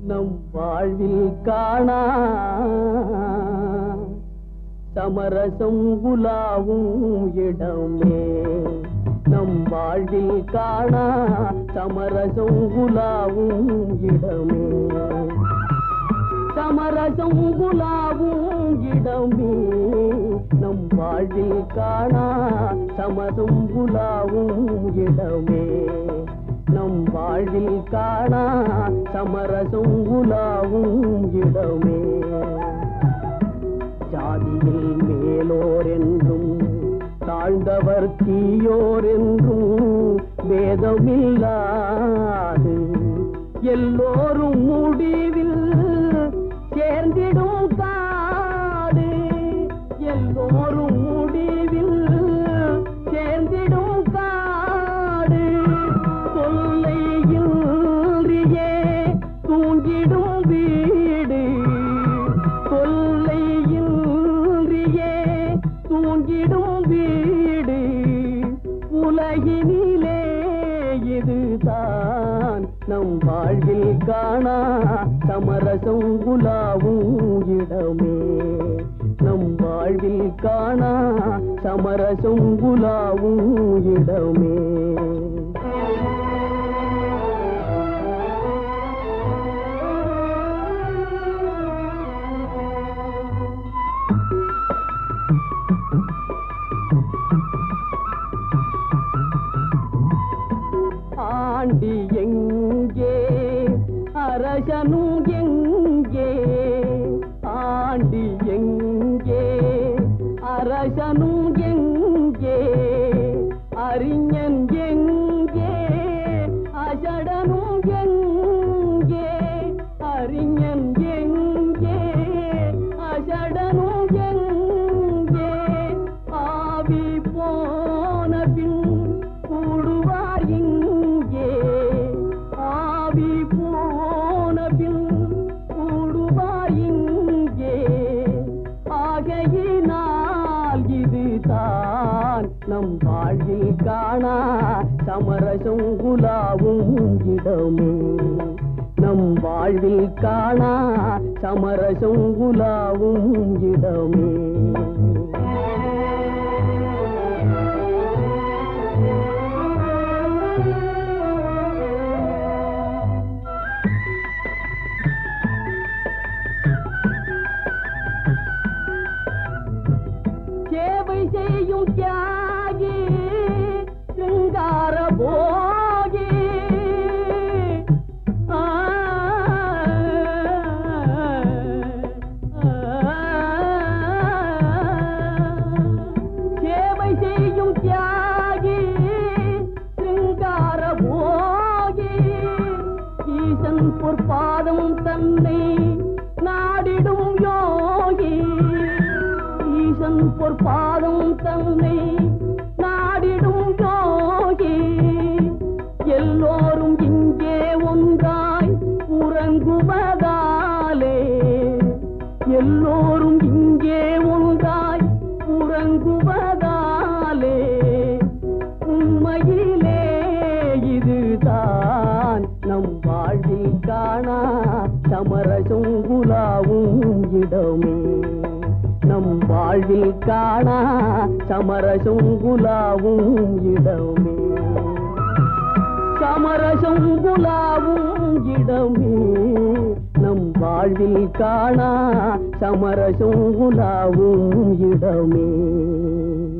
நம் வாழ்வில் காணா சமரசம் குலாவும் இடமே நம் வாழ்வில் காணா சமரசம் குலாவும் இடமே சமரசம் குலாவும் இடமே நம் வாழ்வில் காணா சமரசம் குலாவும் இடமே நம் வாழ்வில் காணா சமரசம் குலாவும் இடமே ஜாதியில் மேலோர் என்றும் தாழ்ந்தவர் தீயோர் என்றும் வேதமில்லாது எல்லோரும் முடிவில் சேர்ந்திடும் காடு எல்லோரும் முடிவில் சேர்ந்திடும் காடு தொல்லையில்றியே தூங்கிடும் வீடு தொல்லையில்றியே தூங்கிடும் வீடு உலகினிலே இதுதான் நம் வாழ்வில் காணா சமரசம் குலாவும் இடமே நம் வாழ்வில் காணா சமரசம் குலாவும் இடமே ஆண்டி எங்கே அரசனும் எங்கே ஆண்டி எங்கே அரசனும் எங்கே அறிஞன் எங்கே அசடனும் எங்கே அறிஞன் எங்கே அசடனும் எங்கே ஆவி போன பின் கூடுவார் இங்கே ஆவி போன பின் கூடுவார் இங்கே ஆகையினால் இதுதான் நம் வாழ்வில் காணா சமரசம் குலாவும் இடமே நம் வாழ்வில் காணா சமரசம் குலாவும் இடமே சேவை செய்யும் தியாகி சிங்கார போகி ஆ, சேவை செய்யும் தியாகி சிங்கார போகி ஈசன் பொற்பாதம் தன்னை நாடிடும் யோகி ஈசன் பொற்பாதம் தன்னை நாடிடும் யோகி எல்லோரும் இங்கே ஒன்றாய் உறங்குவதாலே எல்லோரும் இங்கே ஒன்றாய் உறங்குவதாலே உண்மையிலே இதுதான் நம் வாழ்வில் காணா சமரசம் குலாவும் இடமே நம் வாழ்வில் காணா சமரசம் குலாவும் இடமே சமரசம் குலாவும் இடமே நம் வாழ்வில் காணா சமரசம் குலாவும் இடமே